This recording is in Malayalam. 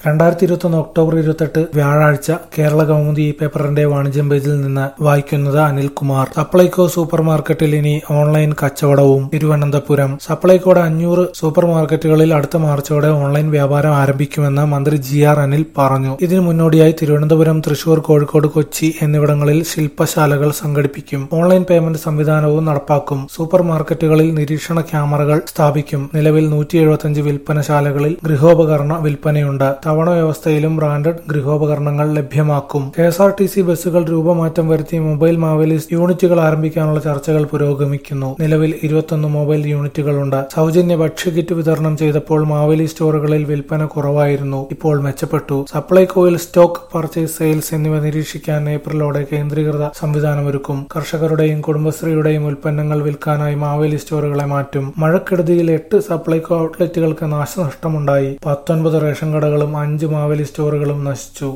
രണ്ടായിരത്തി ഇരുപത്തൊന്ന് ഒക്ടോബർ ഇരുപത്തെട്ട് വ്യാഴാഴ്ച കേരള കൗമുദി ഈ പേപ്പറിന്റെ വാണിജ്യം പേജിൽ നിന്ന് വായിക്കുന്നത് അനിൽകുമാർ സപ്ലൈകോ സൂപ്പർ മാർക്കറ്റിൽ ഇനി ഓൺലൈൻ കച്ചവടവും തിരുവനന്തപുരം സപ്ലൈകോയുടെ അഞ്ഞൂറ് സൂപ്പർ മാർക്കറ്റുകളിൽ അടുത്ത മാർച്ചോടെ ഓൺലൈൻ വ്യാപാരം ആരംഭിക്കുമെന്ന് മന്ത്രി ജി ആർ അനിൽ പറഞ്ഞു ഇതിനു മുന്നോടിയായി തിരുവനന്തപുരം തൃശൂർ കോഴിക്കോട് കൊച്ചി എന്നിവിടങ്ങളിൽ ശില്പശാലകൾ സംഘടിപ്പിക്കും ഓൺലൈൻ പേയ്മെന്റ് സംവിധാനവും നടപ്പാക്കും സൂപ്പർ മാർക്കറ്റുകളിൽ നിരീക്ഷണ ക്യാമറകൾ സ്ഥാപിക്കും നിലവിൽ നൂറ്റി എഴുപത്തിയഞ്ച് വിൽപ്പനശാലകളിൽ ഗൃഹോപകരണ വിൽപ്പനയുണ്ട് തവണ വ്യവസ്ഥയിലും ബ്രാൻഡഡ് ഗൃഹോപകരണങ്ങൾ ലഭ്യമാക്കും K S R T C ബസ്സുകൾ രൂപമാറ്റം വരുത്തി മൊബൈൽ മാവേലിസ് യൂണിറ്റുകൾ ആരംഭിക്കാനുള്ള ചർച്ചകൾ പുരോഗമിക്കുന്നു നിലവിൽ ഇരുപത്തൊന്ന് മൊബൈൽ യൂണിറ്റുകളുണ്ട് സൗജന്യ ഭക്ഷ്യകിറ്റ് വിതരണം ചെയ്തപ്പോൾ മാവേലി സ്റ്റോറുകളിൽ വിൽപ്പന കുറവായിരുന്നു ഇപ്പോൾ മെച്ചപ്പെട്ടു സപ്ലൈകോയിൽ സ്റ്റോക്ക് പർച്ചേസ് സെയിൽസ് എന്നിവ നിരീക്ഷിക്കാൻ ഏപ്രിലോടെ കേന്ദ്രീകൃത സംവിധാനമൊരുക്കും കർഷകരുടെയും കുടുംബശ്രീയുടെയും ഉൽപ്പന്നങ്ങൾ വിൽക്കാനായി മാവേലി സ്റ്റോറുകളെ മാറ്റും മഴക്കെടുതിയിൽ എട്ട് സപ്ലൈകോ ഔട്ട്ലെറ്റുകൾക്ക് നാശനഷ്ടമുണ്ടായി പത്തൊൻപത് റേഷൻ കടകളും അഞ്ച് മാവേലി സ്റ്റോറുകളും നശിച്ചു